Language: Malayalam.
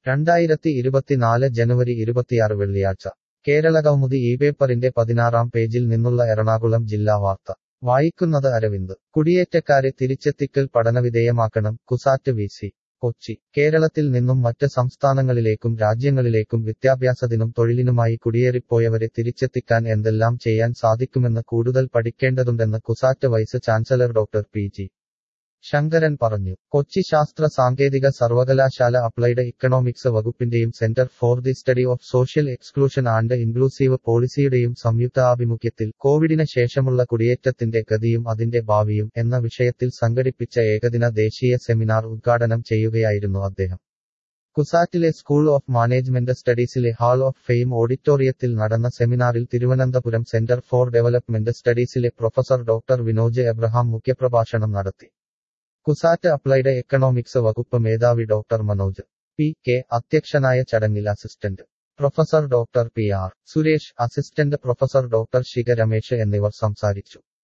രണ്ടായിരത്തി ഇരുപത്തിനാല് ജനുവരി ഇരുപത്തിയാറ് വെള്ളിയാഴ്ച കേരളകൗമുദി ഈ പേപ്പറിന്റെ പതിനാറാം പേജിൽ നിന്നുള്ള എറണാകുളം ജില്ലാ വാർത്ത വായിക്കുന്നത് അരവിന്ദ് കുടിയേറ്റക്കാരെ തിരിച്ചെത്തിക്കൽ പഠനവിധേയമാക്കണം കുസാറ്റ് വി സി കൊച്ചി കേരളത്തിൽ നിന്നും മറ്റ് സംസ്ഥാനങ്ങളിലേക്കും രാജ്യങ്ങളിലേക്കും വിദ്യാഭ്യാസത്തിനും തൊഴിലിനുമായി കുടിയേറിപ്പോയവരെ തിരിച്ചെത്തിക്കാൻ എന്തെല്ലാം ചെയ്യാൻ സാധിക്കുമെന്ന് കൂടുതൽ പഠിക്കേണ്ടതുണ്ടെന്ന് CUSAT vice chancellor doctor P G Sankaran പറഞ്ഞു കൊച്ചി ശാസ്ത്ര സാങ്കേതിക സർവകലാശാല അപ്ലൈഡ് ഇക്കണോമിക്സ് വകുപ്പിന്റെയും centre for the study of social exclusion and inclusive പോളിസിയുടെയും സംയുക്താഭിമുഖ്യത്തിൽ കോവിഡിന് ശേഷമുള്ള കുടിയേറ്റത്തിന്റെ ഗതിയും അതിന്റെ ഭാവിയും എന്ന വിഷയത്തിൽ സംഘടിപ്പിച്ച ഏകദിന ദേശീയ സെമിനാർ ഉദ്ഘാടനം ചെയ്യുകയായിരുന്നു അദ്ദേഹം കുസാറ്റിലെ സ്കൂൾ ഓഫ് മാനേജ്മെന്റ് സ്റ്റഡീസിലെ ഹാൾ ഓഫ് ഫെയിം ഓഡിറ്റോറിയത്തിൽ നടന്ന സെമിനാറിൽ തിരുവനന്തപുരം സെന്റർ ഫോർ ഡെവലപ്മെന്റ് സ്റ്റഡീസിലെ പ്രൊഫസർ ഡോക്ടർ വിനോജ് എബ്രഹാം മുഖ്യപ്രഭാഷണം നടത്തി കുസാറ്റ് അപ്ലൈഡ് എക്കണോമിക്സ് വകുപ്പ് മേധാവി ഡോക്ടർ മനോജ് പി കെ അധ്യക്ഷനായ ചടങ്ങിൽ assistant professor doctor P R Suresh assistant professor doctor Shikha Ramesh എന്നിവർ സംസാരിച്ചു